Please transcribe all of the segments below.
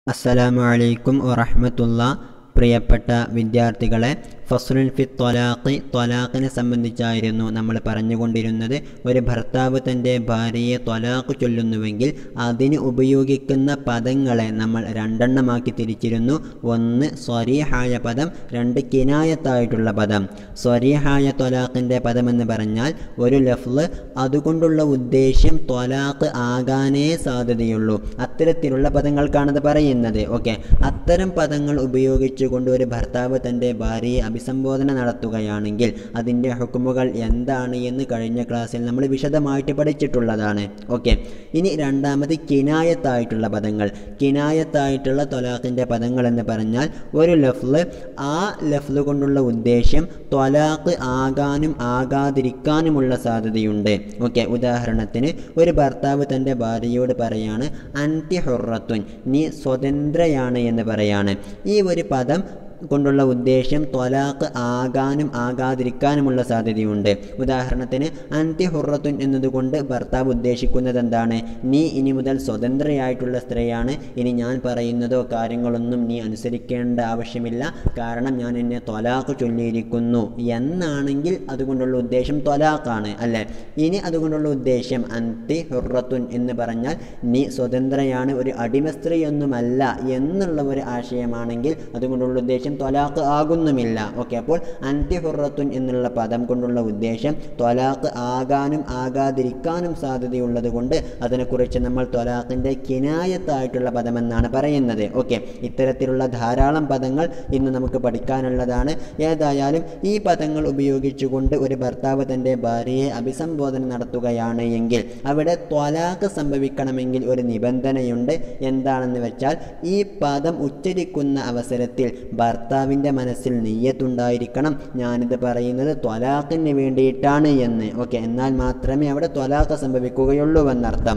അസ്സലാമു അലൈക്കും വറഹ്മത്തുള്ള പ്രിയപ്പെട്ട വിദ്യാർത്ഥികളെ ഫസ്ലുൽ ഫി ത്വലാഖി ത്വലാഖിനെ സംബന്ധിച്ചായിരുന്നു നമ്മൾ പറഞ്ഞുകൊണ്ടിരുന്നത് ഒരു ഭർത്താവ് തൻ്റെ ഭാര്യയെ ത്വലാഖ് ചൊല്ലുന്നുവെങ്കിൽ അതിന് ഉപയോഗിക്കുന്ന പദങ്ങളെ നമ്മൾ രണ്ടെണ്ണമാക്കി തിരിച്ചിരുന്നു ഒന്ന് സ്വരീഹായ പദം രണ്ട് കിനായത്തായിട്ടുള്ള പദം സ്വരീഹായ ത്വലാഖിൻ്റെ പദമെന്ന് പറഞ്ഞാൽ ഒരു ലഫ്ല് അതുകൊണ്ടുള്ള ഉദ്ദേശ്യം ത്വലാഖ് ആകാനേ സാധ്യതയുള്ളൂ അത്തരത്തിലുള്ള പദങ്ങൾക്കാണത് പറയുന്നത് ഓക്കെ അത്തരം പദങ്ങൾ ഉപയോഗിച്ചുകൊണ്ട് ഒരു ഭർത്താവ് തൻ്റെ ഭാര്യയെ അഭിസംബോധന നടത്തുകയാണെങ്കിൽ അതിൻ്റെ ഹുക്കുമുകൾ എന്താണ് എന്ന് കഴിഞ്ഞ ക്ലാസ്സിൽ നമ്മൾ വിശദമായിട്ട് പഠിച്ചിട്ടുള്ളതാണ് ഓക്കെ ഇനി രണ്ടാമത് കിനായത്തായിട്ടുള്ള പദങ്ങൾ കിനായത്തായിട്ടുള്ള തൊലാഖിൻ്റെ പദങ്ങൾ എന്ന് പറഞ്ഞാൽ ഒരു ലഫ്ല് ആ ലഫ്ല് കൊണ്ടുള്ള ഉദ്ദേശ്യം ത്വലാഖ് ആകാനും ആകാതിരിക്കാനുമുള്ള സാധ്യതയുണ്ട് ഓക്കെ ഉദാഹരണത്തിന് ഒരു ഭർത്താവ് തൻ്റെ ഭാര്യയോട് പറയാണ് അന്തി ഹുറത്തുൻ നീ സ്വതന്ത്രയാണ് എന്ന് പറയാണ് ഈ ഒരു പദം കൊണ്ടുള്ള ഉദ്ദേശ്യം ത്വലാഖ് ആകാനും ആകാതിരിക്കാനുമുള്ള സാധ്യതയുണ്ട് ഉദാഹരണത്തിന് അന്ത്യ ഹുറത്തുൻ എന്നതുകൊണ്ട് ഭർത്താവ് ഉദ്ദേശിക്കുന്നത് എന്താണ് നീ ഇനി മുതൽ സ്വതന്ത്രയായിട്ടുള്ള സ്ത്രീയാണ് ഇനി ഞാൻ പറയുന്നതോ കാര്യങ്ങളൊന്നും നീ അനുസരിക്കേണ്ട ആവശ്യമില്ല കാരണം ഞാൻ എന്നെ ത്വലാഖ് ചൊല്ലിയിരിക്കുന്നു എന്നാണെങ്കിൽ അതുകൊണ്ടുള്ള ഉദ്ദേശം ത്വലാഖാണ് അല്ലേ ഇനി അതുകൊണ്ടുള്ള ഉദ്ദേശം അന്തി ഹുറത്തുൻ എന്ന് പറഞ്ഞാൽ നീ സ്വതന്ത്രയാണ് ഒരു അടിമ സ്ത്രീയൊന്നുമല്ല എന്നുള്ള ഒരു ആശയമാണെങ്കിൽ അതുകൊണ്ടുള്ള ഉദ്ദേശം ത്വലാഖ് ആകുന്നുമില്ല ഓക്കെ അപ്പോൾ അന്തി ഹുറത്തുൻ എന്നുള്ള പദം കൊണ്ടുള്ള ഉദ്ദേശം ത്വലാഖ് ആകാനും ആകാതിരിക്കാനും സാധ്യതയുള്ളത് കൊണ്ട് അതിനെക്കുറിച്ച് നമ്മൾ ത്വലാഖിൻ്റെ കിനായത്തായിട്ടുള്ള പദമെന്നാണ് പറയുന്നത് ഓക്കെ ഇത്തരത്തിലുള്ള ധാരാളം പദങ്ങൾ ഇന്ന് നമുക്ക് പഠിക്കാനുള്ളതാണ് ഏതായാലും ഈ പദങ്ങൾ ഉപയോഗിച്ചുകൊണ്ട് ഒരു ഭർത്താവ് തൻ്റെ ഭാര്യയെ അഭിസംബോധന നടത്തുകയാണ് എങ്കിൽ അവിടെ ത്വലാഖ് സംഭവിക്കണമെങ്കിൽ ഒരു നിബന്ധനയുണ്ട് എന്താണെന്ന് വെച്ചാൽ ഈ പദം ഉച്ചരിക്കുന്ന അവസരത്തിൽ ഭർത്താവിൻ്റെ മനസ്സിൽ നെയ്യത്തുണ്ടായിരിക്കണം ഞാനിത് പറയുന്നത് ത്വലാഖിന് വേണ്ടിയിട്ടാണ് എന്ന് ഓക്കെ എന്നാൽ മാത്രമേ അവിടെ ത്വലാഖ് സംഭവിക്കുകയുള്ളൂ എന്നർത്ഥം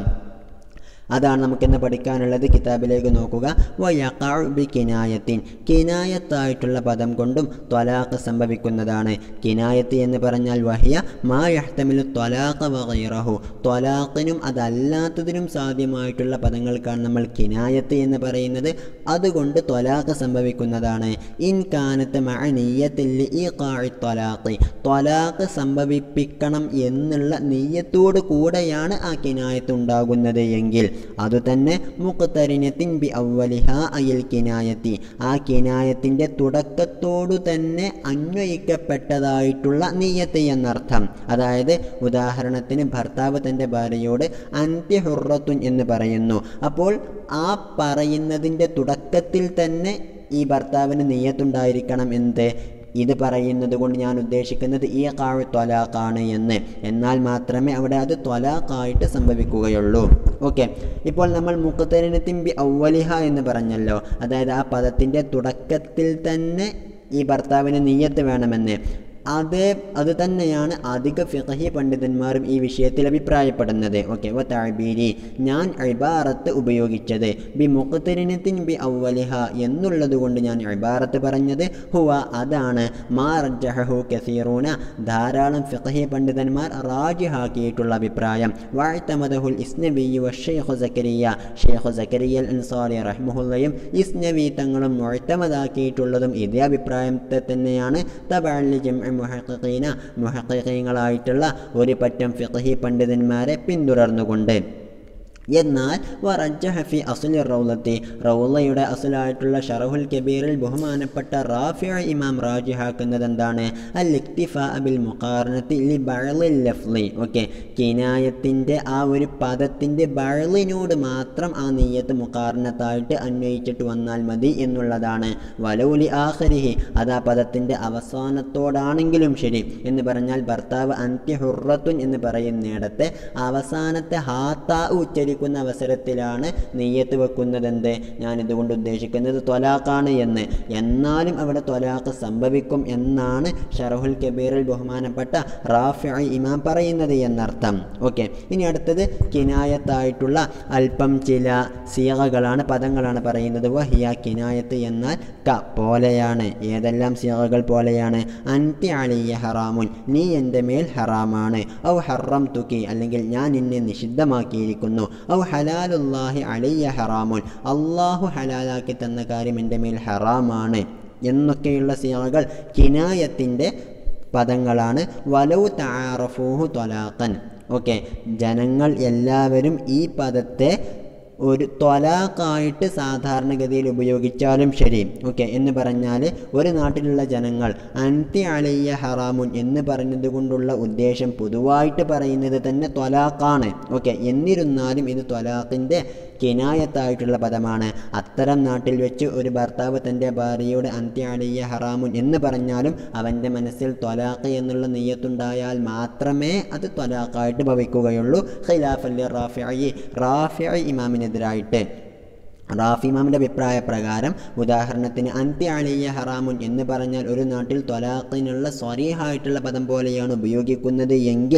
അതാണ് നമുക്കിന്ന് പഠിക്കാനുള്ളത് കിതാബിലേക്ക് നോക്കുക വയക്കാബി കിനായത്തിൻ കിനായത്തായിട്ടുള്ള പദം കൊണ്ടും ത്വലാഖ് സംഭവിക്കുന്നതാണ് കിനായത്ത് എന്ന് പറഞ്ഞാൽ വഹിയ മാ യഹ്തമിലു ത്വലാഖ് വഗൈറഹു ത്വലാഖിനും അതല്ലാത്തതിനും സാധ്യമായിട്ടുള്ള പദങ്ങൾക്കാണ് നമ്മൾ കിനായത്ത് എന്ന് പറയുന്നത് അതുകൊണ്ട് ത്വലാഖ് സംഭവിക്കുന്നതാണ് ഇൻ കാനത്ത് മഅനീയത്തിൽ ഈ കാഴി ത്വലാഖ് ത്വലാഖ് സംഭവിപ്പിക്കണം എന്നുള്ള നെയ്യത്തോട് കൂടെയാണ് ആ കിനായത്ത് ഉണ്ടാകുന്നത് എങ്കിൽ അതുതന്നെ മുഖത്തരിനത്തിൻ ബി അവലിഹ അയൽ കിനായത്തി ആ കിനായത്തിൻ്റെ തുടക്കത്തോടു തന്നെ അന്വയിക്കപ്പെട്ടതായിട്ടുള്ള നീയത്ത് എന്നർത്ഥം അതായത് ഉദാഹരണത്തിന് ഭർത്താവ് തൻ്റെ ഭാര്യയോട് അന്ത്യഹുറത്തുൻ എന്ന് പറയുന്നു അപ്പോൾ ആ പറയുന്നതിൻ്റെ തുടക്കത്തിൽ തന്നെ ഈ ഭർത്താവിന് നീയത്തുണ്ടായിരിക്കണം എന്ത് ഇത് പറയുന്നത് കൊണ്ട് ഞാൻ ഉദ്ദേശിക്കുന്നത് ഈ കാഴ് ത്വലാഖാണ് എന്ന് എന്നാൽ മാത്രമേ അവിടെ അത് ത്വലാഖായിട്ട് സംഭവിക്കുകയുള്ളൂ ഓക്കെ ഇപ്പോൾ നമ്മൾ മുഖത്തരിനത്തിൻ ബി ഔവലിഹ എന്ന് പറഞ്ഞല്ലോ അതായത് ആ പദത്തിൻ്റെ തുടക്കത്തിൽ തന്നെ ഈ ഭർത്താവിന് നീയത്ത് വേണമെന്ന് അത് അത് തന്നെയാണ് അധിക ഫിഖഹി പണ്ഡിതന്മാരും ഈ വിഷയത്തിൽ അഭിപ്രായപ്പെടുന്നത് ഓക്കെ വ താബീരി ഞാൻ ഇബാറത്ത് ഉപയോഗിച്ചത് ബി മുഖത്തരിനത്തിൻ ബി ഔവലിഹ എന്നുള്ളത് കൊണ്ട് ഞാൻ ഇബാറത്ത് പറഞ്ഞത് ഹുവ അതാണ് മാ റജഹു കസീറൂന ധാരാളം ഫിഖഹി പണ്ഡിതന്മാർ റാജിഹാക്കിയിട്ടുള്ള അഭിപ്രായം വാഴ്ത്തമദഹുൽ ഇസ്നബി വ ഷെയ്ഖു സക്കരിയ ഷെയ്ഖു സക്കരിയൽ അൻസാരി റഹ്മുല്ലയും ഇസ്നവി തങ്ങളും മുഴത്തമതാക്കിയിട്ടുള്ളതും ഇതേ അഭിപ്രായത്തെ തന്നെയാണ് തബഅലി ജംഅ മുഹഖീന മുഹഖീങ്ങളായിട്ടുള്ള ഒരു പറ്റം ഫിഖഹി പണ്ഡിതന്മാരെ പിന്തുടർന്നുകൊണ്ട് എന്നാൽ വറജഹ ഫി അസുലി റൗലത്തി റൗലയുടെ അസുലായിട്ടുള്ള ഷറഹുൽ കബീറിൽ ബഹുമാനപ്പെട്ട റാഫിയ ഇമാം റാജിഹാക്കുന്നത് എന്താണ് അൽ ഇക്തിഫ അബിൽ മുഖാർണത്തി ലി ബഴലിൽ ലഫ്ലി ഓക്കെ കിനായത്തിൻ്റെ ആ ഒരു പദത്തിൻ്റെ ബഴലിനോട് മാത്രം ആ നെയ്യത്ത് മുഖാർണത്തായിട്ട് അന്വയിച്ചിട്ട് വന്നാൽ മതി എന്നുള്ളതാണ് വലൗലി ആഹരിഹി അത് ആ പദത്തിൻ്റെ അവസാനത്തോടാണെങ്കിലും ശരി എന്ന് പറഞ്ഞാൽ ഭർത്താവ് അന്ത്യ ഹുറത്തുൻ എന്ന് പറയുന്നിടത്ത് അവസാനത്തെ ഹാത്ത ഉച്ചരി ഉദ്ദേശിക്കുന്ന അവസരത്തിലാണ് നെയ്യത്ത് വെക്കുന്നത് എന്ത് ഞാനിതുകൊണ്ട് ഉദ്ദേശിക്കുന്നത് ത്വലാഖാണ് എന്ന് എന്നാലും അവിടെ ത്വലാഖ് സംഭവിക്കും എന്നാണ് ഷറഹുൽ കബീറിൽ ബഹുമാനപ്പെട്ട റാഫി ഇമാം പറയുന്നത് എന്നർത്ഥം ഓക്കെ ഇനി അടുത്തത് കിനായത്തായിട്ടുള്ള അല്പം ചില സീകകളാണ് പദങ്ങളാണ് പറയുന്നത് വഹിയ കിനായത്ത് എന്നാൽ ക പോലെയാണ് ഏതെല്ലാം സീകകൾ പോലെയാണ് അൻതി അലിയ ഹറാമുൻ നീ എൻ്റെ മേൽ ഹറാമാണ് ഔ ഹറം തുക്കി അല്ലെങ്കിൽ ഞാൻ നിന്നെ നിഷിദ്ധമാക്കിയിരിക്കുന്നു ഔ ഹലാലുല്ലാഹി അലയ്യ ഹറാമുൻ അള്ളാഹു ഹലാലാക്കി തന്ന കാര്യം എൻ്റെ മേൽ ഹറാമാണ് എന്നൊക്കെയുള്ള സിയാകൾ കിനായത്തിൻ്റെ പദങ്ങളാണ് വലൗ താറഫൂഹു തൊലാഖൻ ഓക്കെ ജനങ്ങൾ എല്ലാവരും ഈ പദത്തെ ഒരു ത്വലാഖായിട്ട് സാധാരണഗതിയിൽ ഉപയോഗിച്ചാലും ശരി ഓക്കെ എന്ന് പറഞ്ഞാൽ ഒരു നാട്ടിലുള്ള ജനങ്ങൾ അൻതി അലയ്യ ഹറാമുൻ എന്ന് പറഞ്ഞത് കൊണ്ടുള്ള ഉദ്ദേശം പൊതുവായിട്ട് പറയുന്നത് തന്നെ ത്വലാഖാണ് ഓക്കെ എന്നിരുന്നാലും ഇത് ത്വലാഖിൻ്റെ കിനായത്തായിട്ടുള്ള പദമാണ് അത്തരം നാട്ടിൽ വെച്ച് ഒരു ഭർത്താവ് തൻ്റെ ഭാര്യയോട് അന്ത്യ അലിയ ഹറാമുൻ എന്ന് പറഞ്ഞാലും അവൻ്റെ മനസ്സിൽ ത്വലാഖ് എന്നുള്ള നെയ്യത്തുണ്ടായാൽ മാത്രമേ അത് ത്വലാഖായിട്ട് ഭവിക്കുകയുള്ളൂ ഖിലാഫല്ലി റാഫിഅയി റാഫിഅ ഇമാമിനെതിരായിട്ട് റാഫി ഇമാമിൻ്റെ അഭിപ്രായ പ്രകാരം ഉദാഹരണത്തിന് അന്ത്യ അലിയ ഹറാമുൻ എന്ന് പറഞ്ഞാൽ ഒരു നാട്ടിൽ ത്വലാഖിനുള്ള സ്വരീഹായിട്ടുള്ള പദം പോലെയാണ് ഉപയോഗിക്കുന്നത് എങ്കിൽ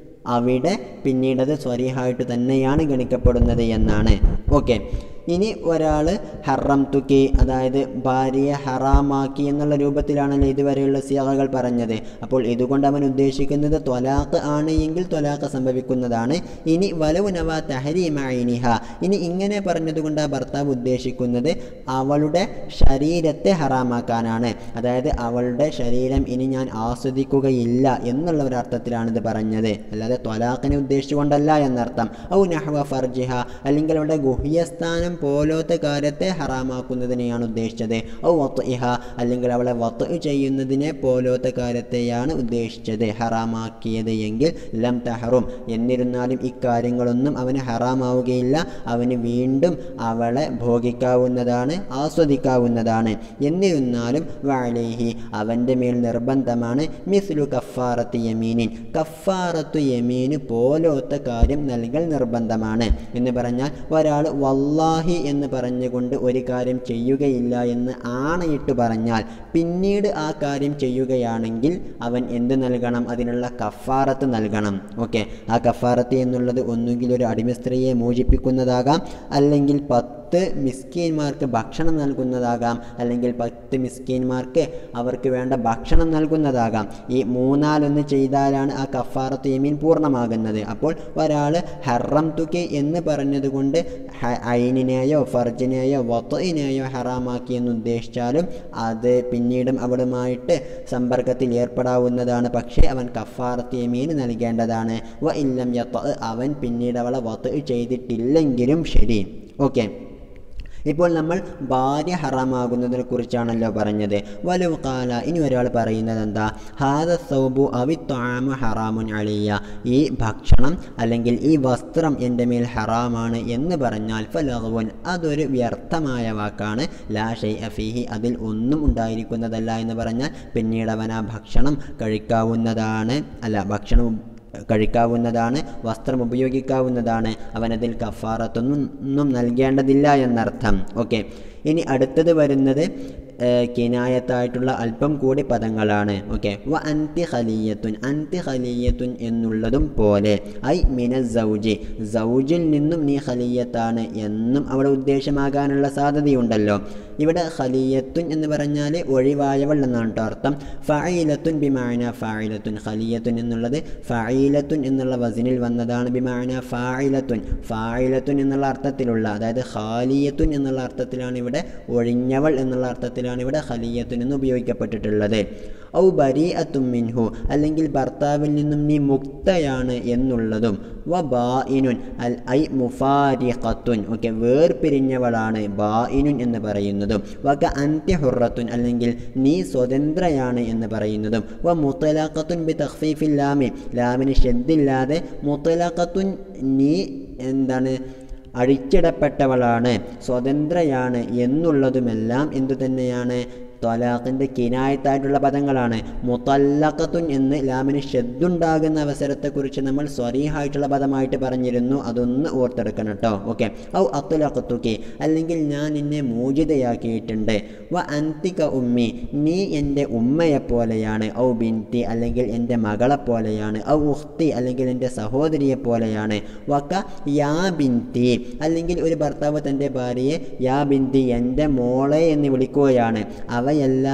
അവിടെ പിന്നീടത് സ്വരീഹായിട്ട് തന്നെയാണ് ഗണിക്കപ്പെടുന്നത് എന്നാണ് ഓക്കെ ഇനി ഒരാൾ ഹറം തുക്കി അതായത് ഭാര്യയെ ഹറാമാക്കി എന്നുള്ള രൂപത്തിലാണല്ലോ ഇതുവരെയുള്ള സിയകൾ പറഞ്ഞത് അപ്പോൾ ഇതുകൊണ്ട് അവൻ ഉദ്ദേശിക്കുന്നത് ത്വലാഖ് ആണ് എങ്കിൽ ത്വലാഖ് സംഭവിക്കുന്നതാണ് ഇനി വലവ് നവ തഹരീമൈനിഹ ഇനി ഇങ്ങനെ പറഞ്ഞതുകൊണ്ട് ആ ഭർത്താവ് ഉദ്ദേശിക്കുന്നത് അവളുടെ ശരീരത്തെ ഹറാമാക്കാനാണ് അതായത് അവളുടെ ശരീരം ഇനി ഞാൻ ആസ്വദിക്കുകയില്ല എന്നുള്ള ഒരർത്ഥത്തിലാണ് ഇത് പറഞ്ഞത് അല്ലാതെ ത്വലാഖിനെ ഉദ്ദേശിച്ചുകൊണ്ടല്ല എന്നർത്ഥം ഔ നഹ്വ ഫർജിഹ അല്ലെങ്കിൽ അവളുടെ ഗുഹ്യസ്ഥാനം പോലത്തെ കാര്യത്തെ ഹറാമാക്കുന്നതിനെയാണ് ഉദ്ദേശിച്ചത് ഔ വത്ത് ഇഹ അല്ലെങ്കിൽ അവളെ വത്ത് ചെയ്യുന്നതിനെ പോലത്തെ കാര്യത്തെയാണ് ഉദ്ദേശിച്ചത് ഹറാമാക്കിയത് എങ്കിൽ ലം തഹറും എന്നിരുന്നാലും ഇക്കാര്യങ്ങളൊന്നും അവന് ഹറാമാവുകയില്ല അവന് വീണ്ടും അവളെ ഭോഗിക്കാവുന്നതാണ് ആസ്വദിക്കാവുന്നതാണ് എന്നിരുന്നാലും വാലേഹി അവൻ്റെ മേൽ നിർബന്ധമാണ് മിസ്ലു കഫാറത്ത് യമീനിൻ കഫാറത്തു യമീന് പോലത്തെ കാര്യം നൽകൽ നിർബന്ധമാണ് എന്ന് പറഞ്ഞാൽ ഒരാൾ വല്ലാഹി എന്ന് പറഞ്ഞുകൊണ്ട് ഒരു കാര്യം ചെയ്യുകയില്ല എന്ന് ആണയിട്ട് പറഞ്ഞാൽ പിന്നീട് ആ കാര്യം ചെയ്യുകയാണെങ്കിൽ അവൻ എന്ത് നൽകണം അതിനുള്ള കഫാറത്ത് നൽകണം ഓക്കെ ആ കഫാറത്ത് എന്നുള്ളത് ഒന്നുകിൽ ഒരു അടിമ സ്ത്രീയെ മോചിപ്പിക്കുന്നതാകാം അല്ലെങ്കിൽ പത്ത് മിസ്കീന്മാർക്ക് ഭക്ഷണം നൽകുന്നതാകാം അല്ലെങ്കിൽ പത്ത് മിസ്കീന്മാർക്ക് അവർക്ക് വേണ്ട ഭക്ഷണം നൽകുന്നതാകാം ഈ മൂന്നാലൊന്ന് ചെയ്താലാണ് ആ കഫാറത്ത് യമീൻ പൂർണ്ണമാകുന്നത് അപ്പോൾ ഒരാൾ ഹറം തുകി എന്ന് പറഞ്ഞതുകൊണ്ട് ഹ- ഐനിനെയോ ഫർജിനെയോ വത്തയിനെയോ ഹറാമാക്കി എന്ന് ഉദ്ദേശിച്ചാലും അത് പിന്നീടും അവളുമായിട്ട് സമ്പർക്കത്തിൽ ഏർപ്പെടാവുന്നതാണ് പക്ഷേ അവൻ കഫാറത്ത് യമീൻ നൽകേണ്ടതാണ് വ ഇല്ലം യത്ത അവൻ പിന്നീട് അവളെ വത്ത് ചെയ്തിട്ടില്ലെങ്കിലും ശരി ഓക്കെ ഇപ്പോൾ നമ്മൾ ഭാര്യ ഹറാമാകുന്നതിനെ കുറിച്ചാണല്ലോ പറഞ്ഞത് വലു കാല ഇനി ഒരാൾ പറയുന്നത് എന്താ ഹാദ സൗബു അവിത്വാമ ഹറാമുൻ അളിയ ഈ ഭക്ഷണം അല്ലെങ്കിൽ ഈ വസ്ത്രം എൻ്റെ മേൽ ഹറാമാണ് എന്ന് പറഞ്ഞാൽ ഫലഹുൻ അതൊരു വ്യർത്ഥമായ വാക്കാണ് ലാ ഷൈ അഫീഹി അതിൽ ഒന്നും ഉണ്ടായിരിക്കുന്നതല്ല എന്ന് പറഞ്ഞാൽ പിന്നീട് അവൻ ആ ഭക്ഷണം കഴിക്കാവുന്നതാണ് അല്ല ഭക്ഷണം കഴിക്കാവുന്നതാണ് വസ്ത്രം ഉപയോഗിക്കാവുന്നതാണ് അവനതിൽ കഫാറത്തൊന്നും ഒന്നും നൽകേണ്ടതില്ല എന്നർത്ഥം ഓക്കെ ഇനി അടുത്തത് വരുന്നത് ഏഹ്, കിനായത്തായിട്ടുള്ള അല്പം കൂടി പദങ്ങളാണ് ഓക്കെ വ അന്തി ഖലിയത്തുൻ അന്തി ഖലിയത്തുൻ എന്നുള്ളതും പോലെ ഐ മിന സൗജി സൗജിൽ നിന്നും നീ ഖലിയത്താണ് എന്നും അവിടെ ഉദ്ദേശമാകാനുള്ള സാധ്യതയുണ്ടല്ലോ ഇവിടെ ഖലിയത്തുൻ എന്ന് പറഞ്ഞാൽ ഒഴിവായവൾ എന്നാണ് കേട്ടോ അർത്ഥം ഫഅയിലത്തുൻ ബിമാന ഫായിലത്തുൻ ഖലിയത്തുൻ എന്നുള്ളത് ഫഅയിലത്തുൻ എന്നുള്ള വസിനിൽ വന്നതാണ് ബിമാന ഫായിലത്തുൻ ഫായിലത്തുൻ എന്നുള്ള അർത്ഥത്തിലുള്ള അതായത് ഖാലിയത്തുൻ എന്നുള്ള അർത്ഥത്തിലാണ് ഇവിടെ ഒഴിഞ്ഞവൾ എന്നുള്ള അർത്ഥത്തിലാണ് ഇവിടെ ഖലിയത്തുൻ എന്ന് ഉപയോഗിക്കപ്പെട്ടിട്ടുള്ളത് ഔ ബരി മിൻഹു അല്ലെങ്കിൽ ഭർത്താവിൽ നിന്നും നീ മുക്തയാണ് എന്നുള്ളതും വ ബാഇനുൻ അൽ ഐ മുഫാരിഖത്തുൻ ഓക്കെ വേർപിരിഞ്ഞവളാണ് ബാഇനുൻ എന്ന് പറയുന്നതും വക അന്ത്യഹുറത്തുൻ അല്ലെങ്കിൽ നീ സ്വതന്ത്രയാണ് എന്ന് പറയുന്നതും വ മുത്തലാഖത്തുൻ ബി തഖ്ഫീഫിൽ ലാമി ലാമിന് ഷെദ്ദില്ലാതെ മുത്തലാഖത്തുൻ നീ എന്താണ് അഴിച്ചിടപ്പെട്ടവളാണ് സ്വതന്ത്രയാണ് എന്നുള്ളതുമെല്ലാം എന്തു തന്നെയാണ് ത്വലാഖിൻ്റെ കിനായത്തായിട്ടുള്ള പദങ്ങളാണ് മുത്തല്ലഖത്തുൻ എന്ന് ലാമിന് ഷെദ്ദുണ്ടാകുന്ന അവസരത്തെക്കുറിച്ച് നമ്മൾ സ്വരീഹായിട്ടുള്ള പദമായിട്ട് പറഞ്ഞിരുന്നു അതൊന്ന് ഓർത്തെടുക്കണം കേട്ടോ ഓക്കെ ഔ അത്തുലഖത്തുക്കി അല്ലെങ്കിൽ ഞാൻ നിന്നെ മോചിതയാക്കിയിട്ടുണ്ട് വ അന്തിക ഉമ്മി നീ എൻ്റെ ഉമ്മയെപ്പോലെയാണ് ഔ ബിൻതി അല്ലെങ്കിൽ എൻ്റെ മകളെ പോലെയാണ് ഔ ഉഖ്തി അല്ലെങ്കിൽ എൻ്റെ സഹോദരിയെ പോലെയാണ് വക്ക യാ ബിൻതി അല്ലെങ്കിൽ ഒരു ഭർത്താവ് തൻ്റെ ഭാര്യയെ യാ ബിന്തി എൻ്റെ മോളെ എന്ന് വിളിക്കുകയാണ് അവയെല്ലാം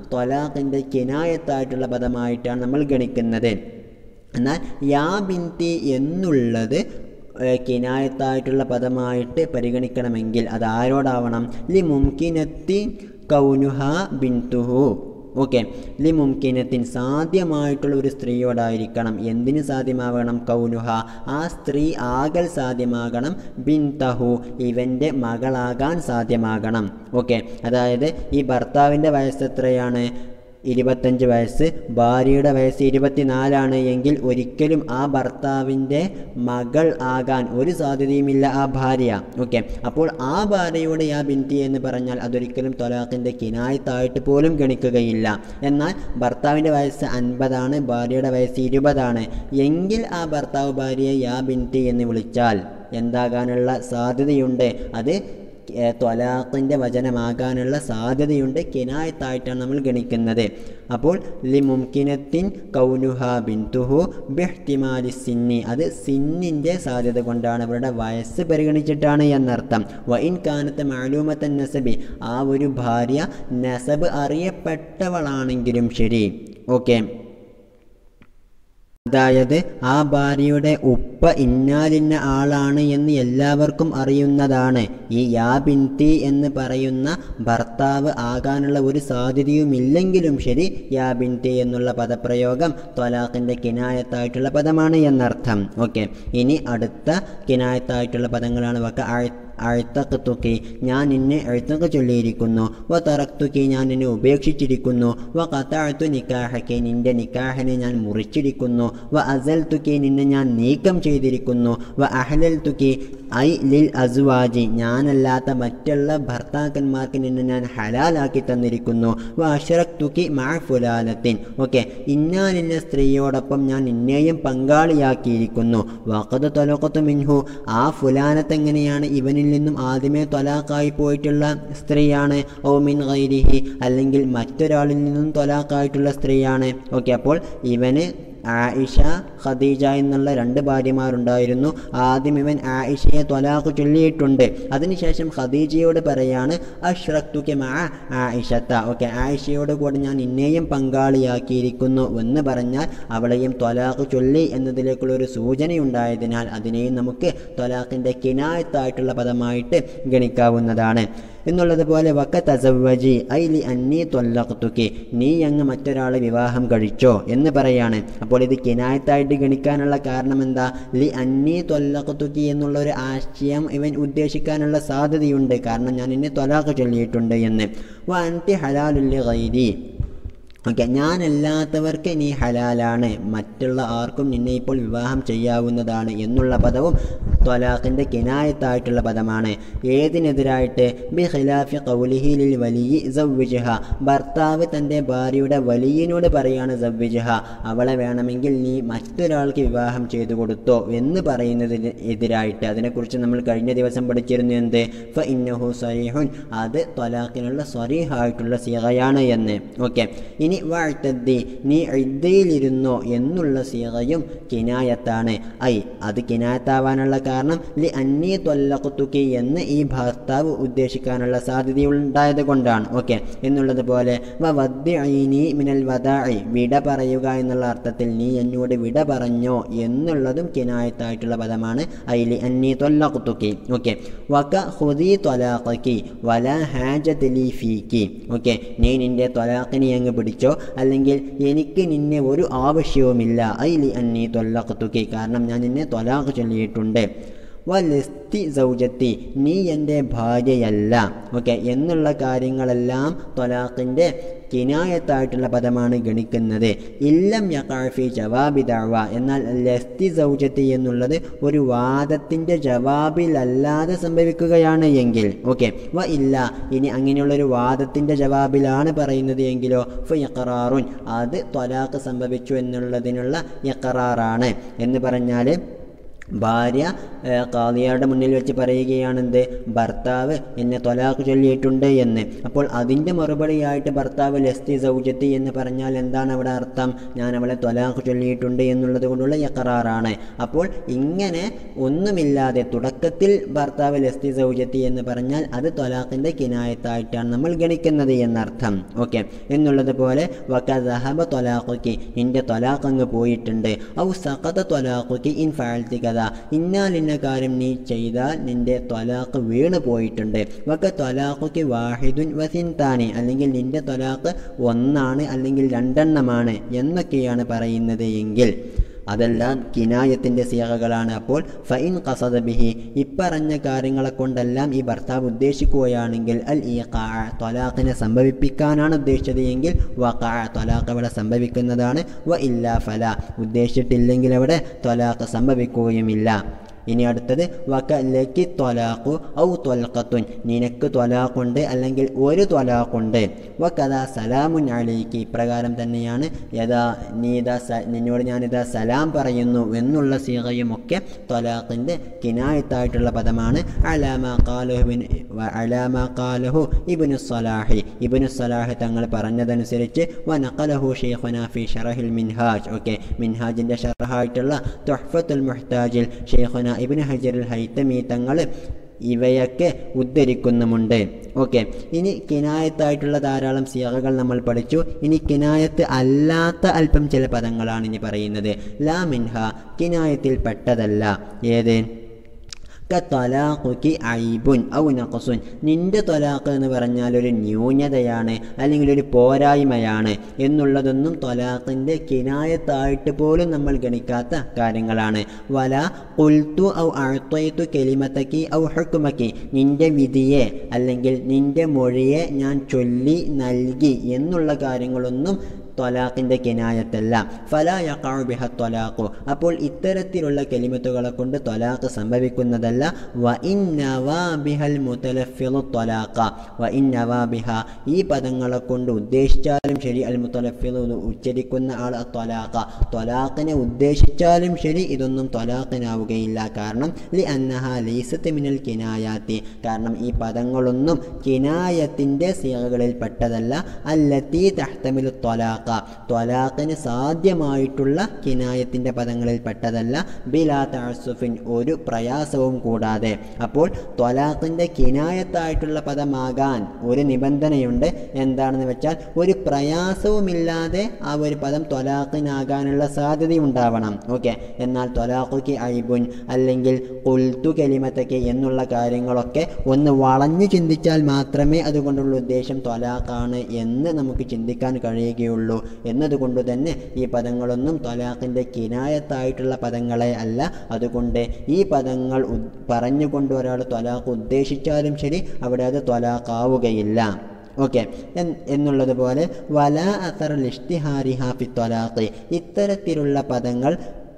ത്വലാഖിൻ്റെ കിനായത്തായിട്ടുള്ള പദമായിട്ടാണ് നമ്മൾ ഗണിക്കുന്നത് എന്നാൽ യാ ബിന്തി എന്നുള്ളത് ഏഹ്, കിനായത്തായിട്ടുള്ള പദമായിട്ട് പരിഗണിക്കണമെങ്കിൽ അത് ആരോടാവണം ലി മുംകിനത്തി കൗനുഹ ബിന്തുഹു ഓക്കെ ലി മുംകിനത്തിൻ സാധ്യമായിട്ടുള്ള ഒരു സ്ത്രീയോടായിരിക്കണം എന്തിന് സാധ്യമാകണം കൗനുഹ ആ സ്ത്രീ ആകൽ സാധ്യമാകണം ബിൻതഹു ഇവൻ്റെ മകളാകാൻ സാധ്യമാകണം ഓക്കെ അതായത് ഈ ഭർത്താവിൻ്റെ വയസ്സ് എത്രയാണ് ഇരുപത്തഞ്ച് വയസ്സ് ഭാര്യയുടെ വയസ്സ് ഇരുപത്തിനാലാണ് എങ്കിൽ ഒരിക്കലും ആ ഭർത്താവിൻ്റെ മകൾ ആകാൻ ഒരു സാധ്യതയുമില്ല ആ ഭാര്യ ഓക്കെ അപ്പോൾ ആ ഭാര്യയോട് യാ ബിന്തി എന്ന് പറഞ്ഞാൽ അതൊരിക്കലും തൊലാഖിൻ്റെ കിനായത്തായിട്ട് പോലും ഗണിക്കുകയില്ല എന്നാൽ ഭർത്താവിൻ്റെ വയസ്സ് അൻപതാണ് ഭാര്യയുടെ വയസ്സ് ഇരുപതാണ് എങ്കിൽ ആ ഭർത്താവ് ഭാര്യയെ യാ ബിന്തി എന്ന് വിളിച്ചാൽ എന്താകാനുള്ള സാധ്യതയുണ്ട് അത് ഏഹ് ത്വലാഖിൻ്റെ വചനമാകാനുള്ള സാധ്യതയുണ്ട് കിനായത്തായിട്ടാണ് നമ്മൾ ഗണിക്കുന്നത് അപ്പോൾ ലി മുംകിനത്തിൻ കൗനുഹ ബിന്തുഹു ബെഹ്തിമാലി സിന്നി അത് സിന്നിൻ്റെ സാധ്യത കൊണ്ടാണ് അവരുടെ വയസ്സ് പരിഗണിച്ചിട്ടാണ് എന്നർത്ഥം വൈൻ കാനത്ത് മാലൂമത്തൻ നസബി ആ ഒരു ഭാര്യ നസബ് അറിയപ്പെട്ടവളാണെങ്കിലും ശരി ഓക്കെ അതായത് ആ ഭാര്യയുടെ ഉപ്പ ഇന്നാലിന്ന ആളാണ് എന്ന് എല്ലാവർക്കും അറിയുന്നതാണ് ഈ യാ ബിൻതി എന്ന് പറയുന്ന ഭർത്താവ് ആകാനുള്ള ഒരു സാധ്യതയുമില്ലെങ്കിലും ശരി യാ ബിൻതി എന്നുള്ള പദപ്രയോഗം ത്വലാഖിൻ്റെ കിനായത്തായിട്ടുള്ള പദമാണ് എന്നർത്ഥം ഓക്കെ ഇനി അടുത്ത കിനായത്തായിട്ടുള്ള പദങ്ങളാണ് വക്ക അഴുത്തക്കത്തുക്കി ഞാൻ നിന്നെ എഴുത്തൊക്കെ ചൊല്ലിയിരിക്കുന്നു വ തറക്തുക്കി ഞാൻ നിന്നെ ഉപേക്ഷിച്ചിരിക്കുന്നു വ കത്താഴ്ത്തു നിക്കാഹയ്ക്ക് നിന്റെ നിക്കാഹിനെ ഞാൻ മുറിച്ചിരിക്കുന്നു വ അസൽ തുക്കി നിന്നെ ഞാൻ നീക്കം ചെയ്തിരിക്കുന്നു വ അഹലൽ തുക്കി ഐ ലിൽ അസുവാജി ഞാനല്ലാത്ത മറ്റുള്ള ഭർത്താക്കന്മാർക്ക് നിന്നെ ഞാൻ ഹലാലാക്കി തന്നിരിക്കുന്നു വ അഷറക് തുക്കി മാ ഫുലാലത്തിൻ ഓക്കെ ഇന്നാലിന്ന സ്ത്രീയോടൊപ്പം ഞാൻ നിന്നെയും പങ്കാളിയാക്കിയിരിക്കുന്നു വഖദ് തൊലക്കത്തു മിൻഹു ആ ഫുലാനത്ത് എങ്ങനെയാണ് ഇവനിൽ നിന്നും ആദ്യമേ തൊലാക്കായി പോയിട്ടുള്ള സ്ത്രീയാണ് ഓ മിൻ ഗൈരിഹി അല്ലെങ്കിൽ മറ്റൊരാളിൽ നിന്നും തൊലാക്കായിട്ടുള്ള സ്ത്രീയാണ് ഓക്കെ അപ്പോൾ ഇവന് ആയിഷ ഖദീജ എന്നുള്ള രണ്ട് ഭാര്യമാരുണ്ടായിരുന്നു ആദ്യം ഇവൻ ആയിഷയെ ത്വലാഖ് ചൊല്ലിയിട്ടുണ്ട് അതിനുശേഷം ഖദീജയോട് പറയാണ് അഷ്റഖ്തുക്കെ മാ ആയിഷത്ത ഓക്കെ ആയിഷയോട് കൂടെ ഞാൻ ഇന്നെയും പങ്കാളിയാക്കിയിരിക്കുന്നു എന്ന് പറഞ്ഞാൽ അവളെയും ത്വലാഖ് ചൊല്ലി എന്നതിലേക്കുള്ള ഒരു സൂചനയുണ്ടായതിനാൽ അതിനെയും നമുക്ക് ത്വലാഖിൻ്റെ കിനായത്തായിട്ടുള്ള പദമായിട്ട് ഗണിക്കാവുന്നതാണ് എന്നുള്ളത് പോലെ വക്ക തസവ്വജി ഐ ലി അന്നീ ത്വല്ലഖ്തുക്കി നീ അങ്ങ് മറ്റൊരാളെ വിവാഹം കഴിച്ചോ എന്ന് പറയാണ് അപ്പോൾ ഇത് കിനായത്തായിട്ട് ഗണിക്കാനുള്ള കാരണം എന്താ ലി അന്നീ ത്വല്ലഖ്തുക്കി എന്നുള്ള ഒരു ആശയം ഇവൻ ഉദ്ദേശിക്കാനുള്ള സാധ്യതയുണ്ട് കാരണം ഞാൻ എന്നെ ത്വലാഖ് ചൊല്ലിയിട്ടുണ്ട് എന്ന് വ അൻതി ഹലാലുല്ലി ഗൈരി ഓക്കെ ഞാനല്ലാത്തവർക്ക് നീ ഹലാലാണ് മറ്റുള്ള ആർക്കും നിന്നെ ഇപ്പോൾ വിവാഹം ചെയ്യാവുന്നതാണ് എന്നുള്ള പദവും ത്വലാഖിൻ്റെ കിനായത്തായിട്ടുള്ള പദമാണ് ഏതിനെതിരായിട്ട് ബി ഖിലാഫി കൗലിഹി ലിൽ വലിയി സവ്വിജഹ ഭർത്താവ് തൻ്റെ ഭാര്യയുടെ വലിയനോട് പറയാണ് സവ്വിജഹ അവളെ വേണമെങ്കിൽ നീ മറ്റൊരാൾക്ക് വിവാഹം ചെയ്തു കൊടുത്തോ എന്ന് പറയുന്നതിന് എതിരായിട്ട് അതിനെക്കുറിച്ച് നമ്മൾ കഴിഞ്ഞ ദിവസം പഠിച്ചിരുന്നു എന്ത് ഫ ഇന്നഹു സരീഹുൻ അത് ത്വലാഖിനുള്ള സ്വരീഹായിട്ടുള്ള സീഹയാണ് എന്ന് ഓക്കെ ഇനി വാഴ്ത്തദ്ദി നീ ഇദ്ദയിലിരുന്നോ എന്നുള്ള സീഹയും കിനായത്താണ് ഐ അത് കിനായത്താവാനുള്ള കാരണം ലി അന്നി തൊല്ലക്കുത്തുക്കി എന്ന് ഈ ഭർത്താവ് ഉദ്ദേശിക്കാനുള്ള സാധ്യതയുണ്ടായത് കൊണ്ടാണ് ഓക്കെ എന്നുള്ളത് പോലെ വ വദ്യഈനി മിനൽ വദാഇ വിട പറയുക എന്നുള്ള അർത്ഥത്തിൽ നീ എന്നോട് വിട പറഞ്ഞോ എന്നുള്ളതും കിനായത്തായിട്ടുള്ള പദമാണ് ഐലി അന്നി തൊല്ലക്കുത്തുക്കി ഓക്കെ വക ഹുദി തൊലാഖി വല ഹാജത്ത് ലി ഫീക്കി ഓക്കെ നീ നിന്റെ തൊലാഖിനെ അങ്ങ് പിടിച്ചോ അല്ലെങ്കിൽ എനിക്ക് നിന്നെ ഒരു ആവശ്യവുമില്ല ഐലി അന്നി തൊല്ലക്കുത്തുക്കി കാരണം ഞാൻ നിന്നെ തൊലാഖ് ചൊല്ലിയിട്ടുണ്ട് വലസ്തി സൗജത്തി നീ എൻ്റെ ഭാര്യയല്ല ഓക്കെ എന്നുള്ള കാര്യങ്ങളെല്ലാം തൊലാഖിൻ്റെ കിനായത്തായിട്ടുള്ള പദമാണ് ഗണിക്കുന്നത് ഇല്ലം യക്കാഫി ജവാബി ദഅവ എന്നാൽ ലസ്തി സൗജത്തി എന്നുള്ളത് ഒരു വാദത്തിൻ്റെ ജവാബിലല്ലാതെ സംഭവിക്കുകയാണ് എങ്കിൽ ഓക്കെ വ ഇല്ല ഇനി അങ്ങനെയുള്ളൊരു വാദത്തിൻ്റെ ജവാബിലാണ് പറയുന്നത് എങ്കിലോ ഫ യക്കറാറുൻ അത് ത്വലാഖ് സംഭവിച്ചു എന്നുള്ളതിനുള്ള യക്കറാറാണ് എന്ന് പറഞ്ഞാൽ ഭാര്യ കാളിയാരുടെ മുന്നിൽ വെച്ച് പറയുകയാണെന്ത് ഭർത്താവ് എന്നെ തൊലാഖ് ചൊല്ലിയിട്ടുണ്ട് എന്ന് അപ്പോൾ അതിൻ്റെ മറുപടിയായിട്ട് ഭർത്താവ് ലസ്തി സൗജത്തി എന്ന് പറഞ്ഞാൽ എന്താണ് അവിടെ അർത്ഥം ഞാൻ അവളെ തൊലാഖ് ചൊല്ലിയിട്ടുണ്ട് എന്നുള്ളത് കൊണ്ടുള്ള യക്കറാറാണ് അപ്പോൾ ഇങ്ങനെ ഒന്നുമില്ലാതെ തുടക്കത്തിൽ ഭർത്താവ് ലസ്തി സൗജത്തി എന്ന് പറഞ്ഞാൽ അത് തൊലാഖിൻ്റെ കിനായത്തായിട്ടാണ് നമ്മൾ ഗണിക്കുന്നത് എന്നർത്ഥം ഓക്കെ എന്നുള്ളത് പോലെ വക്കദഹബ തൊലാഖുക്ക് നിന്റെ തൊലാഖ് അങ്ങ് പോയിട്ടുണ്ട് ഔ സഖത തൊലാഖുക്ക് ഇൻ ഫാഴ്ത്തി കഥ ഇന്നാൽ ഇന്ന കാര്യം നീ ചെയ്താൽ നിന്റെ തൊലാഖ് വീണ് പോയിട്ടുണ്ട് വക്ക തൊലാഖുക്ക് വാഹിദുൻ വസിൻതാനി അല്ലെങ്കിൽ നിന്റെ തൊലാഖ് ഒന്നാണ് അല്ലെങ്കിൽ രണ്ടെണ്ണമാണ് എന്നൊക്കെയാണ് പറയുന്നത് എങ്കിൽ അതെല്ലാം കിനായത്തിൻ്റെ സീഹകളാണ് അപ്പോൾ ഫൈൻ കസദ ബിഹി ഇപ്പറഞ്ഞ കാര്യങ്ങളെ കൊണ്ടെല്ലാം ഈ ഭർത്താവ് ഉദ്ദേശിക്കുകയാണെങ്കിൽ അൽ ഈ തൊലാഖിനെ സംഭവിപ്പിക്കാനാണ് ഉദ്ദേശിച്ചത് എങ്കിൽ വ തൊലാഖ് അവിടെ സംഭവിക്കുന്നതാണ് വ ഇല്ല ഫല ഉദ്ദേശിച്ചിട്ടില്ലെങ്കിൽ അവിടെ തൊലാഖ് സംഭവിക്കുകയുമില്ല ഇനി അടുത്തത് വക ലക്കി ത്വലാഖു ഔ ത്വൽഖത്തുൻ നിനക്ക് ത്വലാഖുണ്ട് അല്ലെങ്കിൽ ഒരു ത്വലാഖുണ്ട് വക്കഥ സലാമുൻ അലൈക്ക് ഇപ്രകാരം തന്നെയാണ് യഥാ നീ ഇതാ സ നിന്നോട് ഞാനിതാ സലാം പറയുന്നു എന്നുള്ള സീകയുമൊക്കെ ത്വലാഖിൻ്റെ കിനായത്തായിട്ടുള്ള പദമാണ് അലാമ കാലുഹുബിൻ അലാമ കാലഹു ഇബിനു സലാഹി ഇബിനു സലാഹി തങ്ങൾ പറഞ്ഞതനുസരിച്ച് വനഖലഹു ഷെയ്ഖുന ഫി ഷറഹിൽ മിൻഹാജ് ഓക്കെ മിൻഹാജിൻ്റെ ഷറഹായിട്ടുള്ള തുഹ്ഫത്തുൽ മുഹ്താജിൽ ഷെയ്ഖുന ഇബിൻ ഹജറുൽ ഹൈത്തമി തങ്ങൾ ഇവയൊക്കെ ഉദ്ധരിക്കുന്നുമുണ്ട് ഓക്കെ ഇനി കിനായത്തായിട്ടുള്ള ധാരാളം സിയകൾ നമ്മൾ പഠിച്ചു ഇനി കിനായത്ത് അല്ലാത്ത അല്പം ചില പദങ്ങളാണ് ഇനി പറയുന്നത് ലാ മിൻഹ കിനായത്തിൽ പെട്ടതല്ല ഏത് തൊലാഖുക്ക് ഐബുൻ ഔ നഖസുൻ നിന്റെ തൊലാഖ് എന്ന് പറഞ്ഞാൽ ഒരു ന്യൂനതയാണ് അല്ലെങ്കിൽ ഒരു പോരായ്മയാണ് എന്നുള്ളതൊന്നും തൊലാഖിൻ്റെ കിനായത്തായിട്ട് പോലും നമ്മൾ ഗണിക്കാത്ത കാര്യങ്ങളാണ് വല കുൽത്തു ഔ അഴ്ത്തു കെലിമത്തക്കി ഔ ഹുക്കുമക്കി നിന്റെ വിധിയെ അല്ലെങ്കിൽ നിന്റെ മൊഴിയെ ഞാൻ ചൊല്ലി നൽകി എന്നുള്ള കാര്യങ്ങളൊന്നും ത്വലാഖിൻ്റെ കിനായത്തല്ല ഫല യക്കാഴു ബിഹ ത്വലാഖു അപ്പോൾ ഇത്തരത്തിലുള്ള കെലിമത്തുകളെ കൊണ്ട് ത്വലാഖ് സംഭവിക്കുന്നതല്ല വ ഇൻ ബിഹൽ മുത്തലഫിളു ത്വലാഖ വ ഇൻ ബിഹ ഈ പദങ്ങളെ കൊണ്ട് ഉദ്ദേശിച്ചാലും ശരി അൽ മുത്തലഫിളു ഉച്ചരിക്കുന്ന ആൾ ത്വലാഖ ത്വലാഖിനെ ഉദ്ദേശിച്ചാലും ശരി ഇതൊന്നും ത്വലാഖിനാവുകയില്ല കാരണം ലി അന്നഹ ലീസത്ത് മിനൽ കിനായാത്തി കാരണം ഈ പദങ്ങളൊന്നും കിനായത്തിൻ്റെ സീകകളിൽ പെട്ടതല്ല അല്ലത്തി തഹ്തമിലു ത്വലാഖ ത്വലാഖിന് സാധ്യമായിട്ടുള്ള കിനായത്തിൻ്റെ പദങ്ങളിൽ പെട്ടതല്ല ബിലാ തഅസുഫിൻ ഒരു പ്രയാസവും കൂടാതെ അപ്പോൾ ത്വലാഖിൻ്റെ കിനായത്തായിട്ടുള്ള പദമാകാൻ ഒരു നിബന്ധനയുണ്ട് എന്താണെന്ന് വെച്ചാൽ ഒരു പ്രയാസവുമില്ലാതെ ആ ഒരു പദം ത്വലാഖിനാകാനുള്ള സാധ്യതയുണ്ടാവണം ഓക്കെ എന്നാൽ ത്വലാഖുക്ക് ഐബുൻ അല്ലെങ്കിൽ കുൽത്തു കലിമത്തക്ക് എന്നുള്ള കാര്യങ്ങളൊക്കെ ഒന്ന് വളഞ്ഞു ചിന്തിച്ചാൽ മാത്രമേ അതുകൊണ്ടുള്ള ഉദ്ദേശം ത്വലാഖാണ് എന്ന് നമുക്ക് ചിന്തിക്കാൻ കഴിയുകയുള്ളൂ എന്നതുകൊണ്ട് തന്നെ ഈ പദങ്ങളൊന്നും ത്വലാഖിൻ്റെ കിനായത്തായിട്ടുള്ള പദങ്ങളെ അല്ല അതുകൊണ്ട് ഈ പദങ്ങൾ ഉദ് പറഞ്ഞുകൊണ്ട് ഒരാൾ ത്വലാഖ് ഉദ്ദേശിച്ചാലും ശരി അവിടെ അത് ത്വലാഖാവുകയില്ല ഓക്കെ എന്നുള്ളതുപോലെ വല അസർ ലിഷ്തിഹാരി ഹാഫി ത്വലാഖ് ഇത്തരത്തിലുള്ള പദങ്ങൾ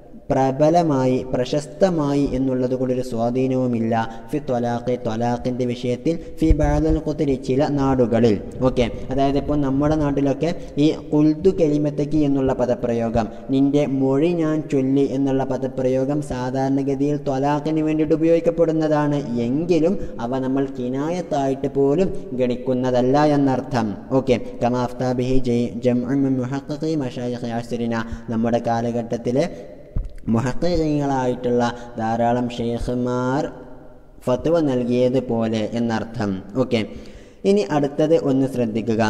പ്രബലമായി പ്രശസ്തമായി എന്നുള്ളത് കൊണ്ടൊരു സ്വാധീനവുമില്ല ഫി ത്വലാഖ് ത്വലാഖിൻ്റെ വിഷയത്തിൽ ഫി ബാദൽ കുത്തിരി ചില നാടുകളിൽ ഓക്കെ അതായത് ഇപ്പോൾ നമ്മുടെ നാട്ടിലൊക്കെ ഈ കുൽദു കെലിമത്തക്കി എന്നുള്ള പദപ്രയോഗം നിന്റെ മൊഴി ഞാൻ ചൊല്ലി എന്നുള്ള പദപ്രയോഗം സാധാരണഗതിയിൽ ത്വലാഖിന് വേണ്ടിയിട്ട് ഉപയോഗിക്കപ്പെടുന്നതാണ് എങ്കിലും അവ നമ്മൾ കിനായത്തായിട്ട് പോലും ഗണിക്കുന്നതല്ല എന്നർത്ഥം ഓക്കെ കമാഫ്താബിഹി ജയ് ജം മുഹക്കി മഷായി ആസിരിന നമ്മുടെ കാലഘട്ടത്തിലെ മുഹക്കീങ്ങളായിട്ടുള്ള ധാരാളം ഷെയ്ഖുമാർ ഫത്വ നൽകിയതുപോലെ എന്നർത്ഥം ഓക്കെ ഇനി അടുത്തത് ഒന്ന് ശ്രദ്ധിക്കുക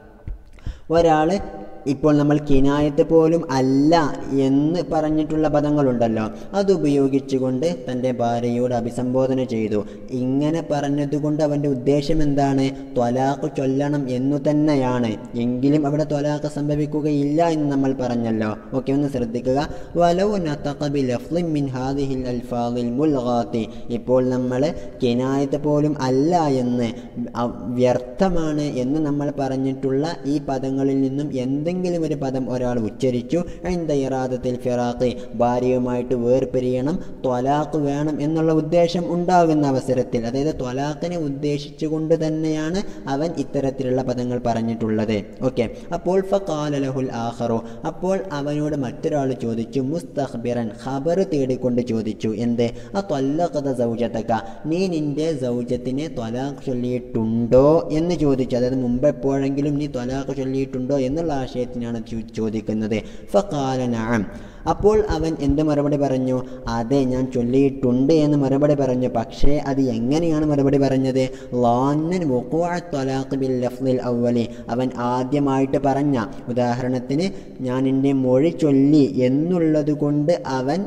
ഒരാൾ ഇപ്പോൾ നമ്മൾ കിനായത്ത് പോലും അല്ല എന്ന് പറഞ്ഞിട്ടുള്ള പദങ്ങളുണ്ടല്ലോ അതുപയോഗിച്ചുകൊണ്ട് തൻ്റെ ഭാര്യയോട് അഭിസംബോധന ചെയ്തു ഇങ്ങനെ പറഞ്ഞതുകൊണ്ട് അവൻ്റെ ഉദ്ദേശം എന്താണ് ത്വലാഖ് ചൊല്ലണം എന്നു തന്നെയാണ് എങ്കിലും അവിടെ ത്വലാഖ് സംഭവിക്കുകയില്ല എന്ന് നമ്മൾ പറഞ്ഞല്ലോ ഓക്കെ ഒന്ന് ശ്രദ്ധിക്കുക വലൗ നത്തഖബി ലഫ്ലിൻ മിൻ ഹാദിഹിൽ അൽഫാദിൽ മുൽഗാത്തി ഇപ്പോൾ നമ്മൾ കിനായത്ത് പോലും അല്ല എന്ന് വ്യർത്ഥമാണ് എന്ന് നമ്മൾ പറഞ്ഞിട്ടുള്ള ഈ പദങ്ങളിൽ നിന്നും എന്തെങ്കിലും ഏതെങ്കിലും ഒരു പദം ഒരാൾ ഉച്ചരിച്ചു എന്ത ഇറാദത്തിൽ ഫിറാഖ് ഭാര്യയുമായിട്ട് വേർപിരിയണം ത്വലാഖ് വേണം എന്നുള്ള ഉദ്ദേശം ഉണ്ടാകുന്ന അവസരത്തിൽ അതായത് ത്വലാഖിനെ ഉദ്ദേശിച്ചുകൊണ്ട് തന്നെയാണ് അവൻ ഇത്തരത്തിലുള്ള പദങ്ങൾ പറഞ്ഞിട്ടുള്ളത് ഓക്കെ അപ്പോൾ ഫാലലഹുൽ ആഹറു അപ്പോൾ അവനോട് മറ്റൊരാൾ ചോദിച്ചു മുസ്തഖ്ബിറൻ ഖബർ തേടിക്കൊണ്ട് ചോദിച്ചു എന്ത് ആ ത്വല്ലഖത സൗജത്തക്ക നീ നിന്റെ സൗജത്തിനെ ത്വലാഖ് ചൊല്ലിയിട്ടുണ്ടോ എന്ന് ചോദിച്ചു അതായത് മുമ്പ് എപ്പോഴെങ്കിലും നീ ത്വലാഖ് ചൊല്ലിയിട്ടുണ്ടോ എന്നുള്ള ആശയത്തിനാണ് ചോ- ചോദിക്കുന്നത് ഫഖാല നഅം അപ്പോൾ അവൻ എന്ത് മറുപടി പറഞ്ഞു അതെ ഞാൻ ചൊല്ലിയിട്ടുണ്ട് എന്ന് മറുപടി പറഞ്ഞു പക്ഷേ അത് എങ്ങനെയാണ് മറുപടി പറഞ്ഞത് ലാന്നൻ വഖൂഅ ത്വലാഖ് ബിൽ ലഫ്ദിൽ അവലി അവൻ ആദ്യമായിട്ട് പറഞ്ഞ ഉദാഹരണത്തിന് ഞാൻ എൻ്റെ മൊഴി ചൊല്ലി എന്നുള്ളത് കൊണ്ട് അവൻ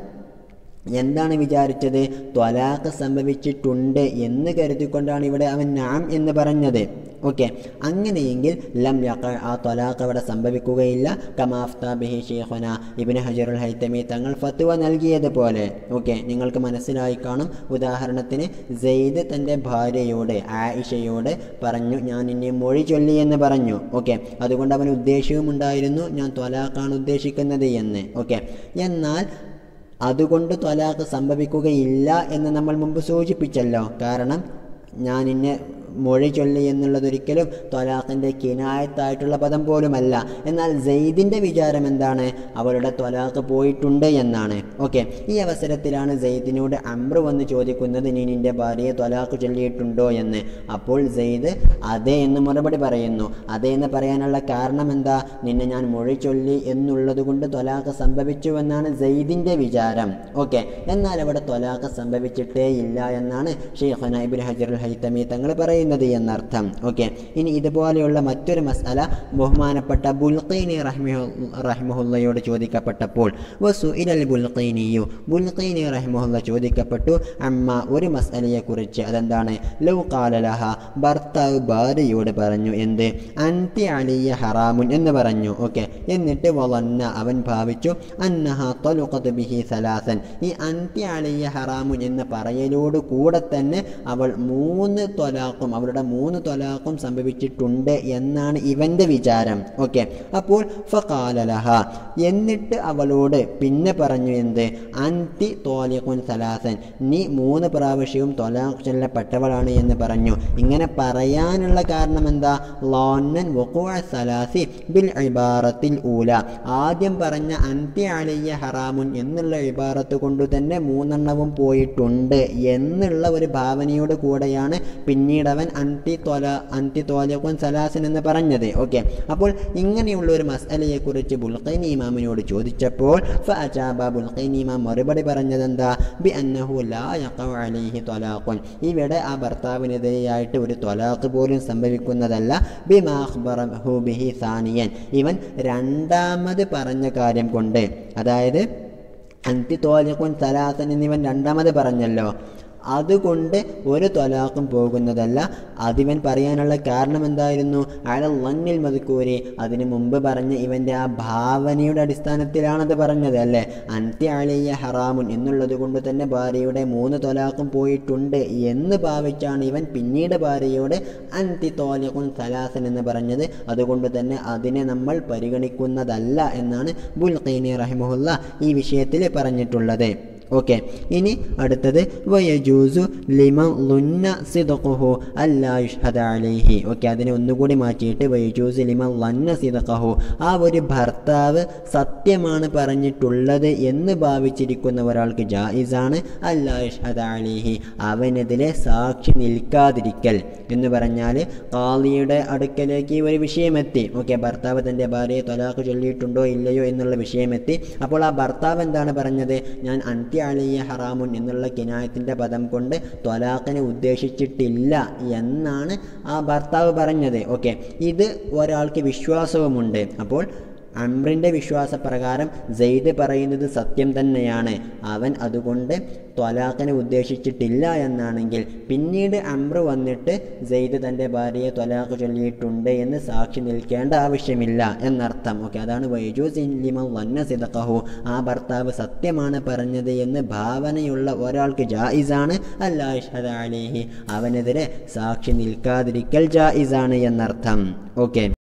എന്താണ് വിചാരിച്ചത് ത്വലാഖ് സംഭവിച്ചിട്ടുണ്ട് എന്ന് കരുതിക്കൊണ്ടാണ് ഇവിടെ അവൻ നാം എന്ന് പറഞ്ഞത് ഓക്കെ അങ്ങനെയെങ്കിൽ ലം യഖ ആ ത്വലാഖ് അവിടെ സംഭവിക്കുകയില്ല കമാഫ്ത ബിഹി ഷെയ്ഖുന ഇബ്നു ഹജറുൽ ഹൈത്തമി തങ്ങൾ ഫത്വ നൽകിയതുപോലെ ഓക്കെ നിങ്ങൾക്ക് മനസ്സിലായി കാണും ഉദാഹരണത്തിന് സെയ്ദ് തൻ്റെ ഭാര്യയോട് ആയിഷയോട് പറഞ്ഞു ഞാൻ ഇനി മൊഴി ചൊല്ലി എന്ന് പറഞ്ഞു ഓക്കെ അതുകൊണ്ട് അവൻ ഉദ്ദേശവും ഉണ്ടായിരുന്നു ഞാൻ ത്വലാഖാണ് ഉദ്ദേശിക്കുന്നത് എന്ന് ഓക്കെ എന്നാൽ അതുകൊണ്ട് ത്വലാഖ് സംഭവിക്കുകയില്ല എന്ന് നമ്മൾ മുമ്പ് സൂചിപ്പിച്ചല്ലോ കാരണം ഞാൻ ഇന്നെ മൊഴി ചൊല്ലി എന്നുള്ളതൊരിക്കലും ത്വലാഖിൻ്റെ കിനായത്തായിട്ടുള്ള പദം പോലുമല്ല എന്നാൽ സെയ്ദിൻ്റെ വിചാരം എന്താണ് അവളുടെ ത്വലാഖ് പോയിട്ടുണ്ട് എന്നാണ് ഓക്കെ ഈ അവസരത്തിലാണ് സെയ്ദിനോട് അമ്ര വന്ന് ചോദിക്കുന്നത് നീ നിൻ്റെ ഭാര്യയെ ത്വലാഖ് ചൊല്ലിയിട്ടുണ്ടോ എന്ന് അപ്പോൾ സെയ്ദ് അതെ എന്ന് മറുപടി പറയുന്നു അതെ എന്ന് പറയാനുള്ള കാരണം എന്താ നിന്നെ ഞാൻ മൊഴി ചൊല്ലി എന്നുള്ളത് കൊണ്ട് ത്വലാഖ് സംഭവിച്ചുവെന്നാണ് സെയ്ദിൻ്റെ വിചാരം ഓക്കെ എന്നാൽ അവിടെ ത്വലാഖ് സംഭവിച്ചിട്ടേ ഇല്ല എന്നാണ് ഷെയ്ഖന ഇബ്നു ഹജറുൽ ഹൈത്തമി തങ്ങൾ പറയുന്നത് എന്നർത്ഥം ഓക്കെ ഇനി ഇതുപോലെയുള്ള മറ്റൊരു മസാല ബഹുമാനപ്പെട്ട ബുൽഖൈനി റഹ്മിഹു റഹ്മുല്ലയോട് ചോദിക്കപ്പെട്ടപ്പോൾ വസു ഇലൽ ബുൽഖൈനിയു ബുൽഖൈനി റഹ്മുല്ല ചോദിക്കപ്പെട്ടു അമ്മ ഒരു മസലയെക്കുറിച്ച് അതെന്താണ് ലൗ കാലലഹ ഭർത്താവ് ഭാര്യയോട് പറഞ്ഞു എന്ത് അന്തി അലിയ ഹറാമുൻ എന്ന് പറഞ്ഞു ഓക്കെ എന്നിട്ട് വളന്ന അവൻ ഭാവിച്ചു അന്നഹ തൊലുഖത്ത് ബിഹി സലാസൻ ഈ അന്തി അലിയ ഹറാമുൻ എന്ന് പറയലോട് കൂടെ തന്നെ അവൾ മൂന്ന് തൊലാഖും അവളുടെ മൂന്ന് തൊലാഖും സംഭവിച്ചിട്ടുണ്ട് എന്നാണ് ഇവൻ്റെ വിചാരം ഓക്കെ അപ്പോൾ ഫകാലലഹ എന്നിട്ട് അവളോട് പിന്നെ പറഞ്ഞു എന്ത് അന്തി തോലിഖുൻ സലാസൻ നീ മൂന്ന് പ്രാവശ്യവും തൊലാഖ് ചൊല്ലപ്പെട്ടവളാണ് എന്ന് പറഞ്ഞു ഇങ്ങനെ പറയാനുള്ള കാരണം എന്താ ലോന്നൻ വഖുഅ സലാസി ബിൽ ഇബാറത്തിൽ ഊല ആദ്യം പറഞ്ഞ അന്തി അലിയ ഹറാമുൻ എന്നുള്ള ഇബാറത്ത് കൊണ്ട് തന്നെ മൂന്നെണ്ണവും പോയിട്ടുണ്ട് എന്നുള്ള ഒരു ഭാവനയോട് കൂടെയാണ് പിന്നീട് അവൻ അന്തി തൊല അന്തി തോലഖുൻ സലാസൻ എന്ന് പറഞ്ഞത് ഓക്കെ അപ്പോൾ ഇങ്ങനെയുള്ള ഒരു മസലയെക്കുറിച്ച് ബുൽഖൈൻ ഇമാമിനോട് ചോദിച്ചപ്പോൾ ഫഅജാബ ബുൽഖൈൻ ഇമാം മറുപടി പറഞ്ഞതെന്താ ബി അന്നഹു ലാ യഖഉ അലൈഹി ത്വലാഖുൻ ഇവിടെ ആ ഭർത്താവിനെതിരെയായിട്ട് ഒരു ത്വലാഖ് പോലും സംഭവിക്കുന്നതല്ല ബിമാ അഖ്ബറഹു ബിഹി സാനിയൻ ഇവൻ രണ്ടാമത് പറഞ്ഞ കാര്യം കൊണ്ട് അതായത് അന്തി തോലക്കുൻ സലാസൻ എന്നിവൻ രണ്ടാമത് പറഞ്ഞല്ലോ അതുകൊണ്ട് ഒരു തൊലാഖും പോകുന്നതല്ല അതിവൻ പറയാനുള്ള കാരണം എന്തായിരുന്നു അയാൾ ലന്നിൽ മതുക്കൂരി അതിനു മുമ്പ് പറഞ്ഞ ഇവൻ്റെ ആ ഭാവനയുടെ അടിസ്ഥാനത്തിലാണത് പറഞ്ഞത് അല്ലേ അന്ത്യ അളിയ ഹറാമുൻ എന്നുള്ളത് കൊണ്ട് തന്നെ ഭാര്യയുടെ മൂന്ന് തൊലാഖും പോയിട്ടുണ്ട് എന്ന് ഭാവിച്ചാണ് ഇവൻ പിന്നീട് ഭാര്യയോട് അന്തി തോലഖുൻ സലാസൻ എന്ന് പറഞ്ഞത് അതുകൊണ്ട് തന്നെ അതിനെ നമ്മൾ പരിഗണിക്കുന്നതല്ല എന്നാണ് ബുൽഖീനി റഹിമുല്ല ഈ വിഷയത്തിൽ പറഞ്ഞിട്ടുള്ളത് ഓക്കെ ഇനി അടുത്തത് വയജൂസു ലിമൻ ലുന്ന സിദഖുഹു അല്ലാ യുഷ്ഹദ അലൈഹി ഓക്കെ അതിനെ ഒന്നുകൂടി മാറ്റിയിട്ട് വയജൂസു ലിമൻ ലന്ന സിദഖഹു ആ ഒരു ഭർത്താവ് സത്യമാണ് പറഞ്ഞിട്ടുള്ളത് എന്ന് ഭാവിച്ചിരിക്കുന്ന ഒരാൾക്ക് ജായിസാണ് അല്ലാ യുഷ്ഹദ അലൈഹി അവനെതിരെ സാക്ഷി നിൽക്കാതിരിക്കൽ എന്ന് പറഞ്ഞാൽ കാളിയുടെ അടുക്കലേക്ക് ഈ ഒരു വിഷയമെത്തി ഓക്കെ ഭർത്താവ് തൻ്റെ ഭാര്യയെ തൊലാഖ് ചൊല്ലിയിട്ടുണ്ടോ ഇല്ലയോ എന്നുള്ള വിഷയമെത്തി അപ്പോൾ ആ ഭർത്താവ് എന്താണ് പറഞ്ഞത് ഞാൻ അന്ത്യ അലിയ ഹറാമുൻ എന്നുള്ള കിനായത്തിൻ്റെ പദം കൊണ്ട് ത്വലാഖിനെ ഉദ്ദേശിച്ചിട്ടില്ല എന്നാണ് ആ ഭർത്താവ് പറഞ്ഞത് ഓക്കെ ഇത് ഒരാൾക്ക് വിശ്വാസവുമുണ്ട് അപ്പോൾ അമ്രിൻ്റെ വിശ്വാസപ്രകാരം സെയ്ദ് പറയുന്നത് സത്യം തന്നെയാണ് അവൻ അതുകൊണ്ട് ത്വലാഖിനെ ഉദ്ദേശിച്ചിട്ടില്ല എന്നാണെങ്കിൽ പിന്നീട് അമ്ര വന്നിട്ട് സെയ്ദ് തൻ്റെ ഭാര്യയെ ത്വലാഖ് ചൊല്ലിയിട്ടുണ്ട് എന്ന് സാക്ഷി നിൽക്കേണ്ട ആവശ്യമില്ല എന്നർത്ഥം ഓക്കെ അതാണ് വൈജൂസ് ലിമ വന്ന സിദഖഹു ആ ഭർത്താവ് സത്യമാണ് പറഞ്ഞത് എന്ന് ഭാവനയുള്ള ഒരാൾക്ക് ജായിസാണ് അല്ലാഹ് അലിഹി അവനെതിരെ സാക്ഷി നിൽക്കാതിരിക്കൽ ജായിസാണ് എന്നർത്ഥം ഓക്കെ